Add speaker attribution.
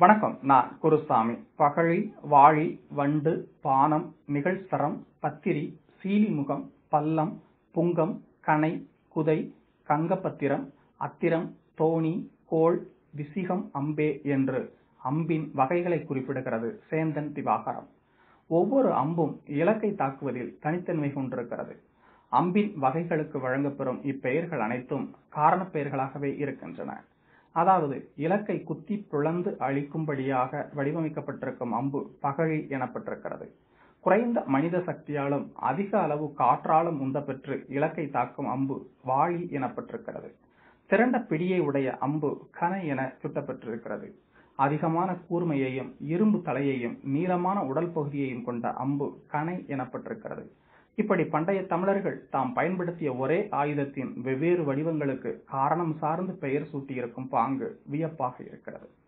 Speaker 1: வணக்கம் நான் குருசாமி பகழி வாழி வண்டு பானம் நிகழ்சரம் பத்திரி சீலிமுகம் பல்லம் புங்கம் கணை குதை கங்கபத்திரம் அத்திரம் தோணி கோள் விசிகம் அம்பே என்று அம்பின் வகைகளை குறிப்பிடுகிறது சேந்தன் திவாகரம் ஒவ்வொரு அம்பும் இலக்கை தாக்குவதில் தனித்தன்மை கொண்டிருக்கிறது அம்பின் வகைகளுக்கு வழங்கப்பெறும் இப்பெயர்கள் அனைத்தும் காரணப் பெயர்களாகவே இருக்கின்றன அதாவது இலக்கை குத்தி பிளந்து அழிக்கும்படியாக வடிவமைக்கப்பட்டிருக்கும் அம்பு பகழி எனப்பட்டிருக்கிறது குறைந்த மனித சக்தியாலும் அதிக அளவு காற்றாலும் உந்தப்பெற்று இலக்கை தாக்கும் அம்பு வாளி எனப்பட்டிருக்கிறது திரண்ட பிடியை உடைய அம்பு கனை என சுட்டப்பட்டிருக்கிறது அதிகமான கூர்மையையும் இரும்பு தலையையும் நீளமான உடல் பகுதியையும் கொண்ட அம்பு கனை எனப்பட்டிருக்கிறது இப்படி பண்டைய தமிழர்கள் தாம் பயன்படுத்திய ஒரே ஆயுதத்தின் வெவ்வேறு வடிவங்களுக்கு காரணம் சார்ந்து பெயர் சூட்டியிருக்கும் பாங்கு வியப்பாக இருக்கிறது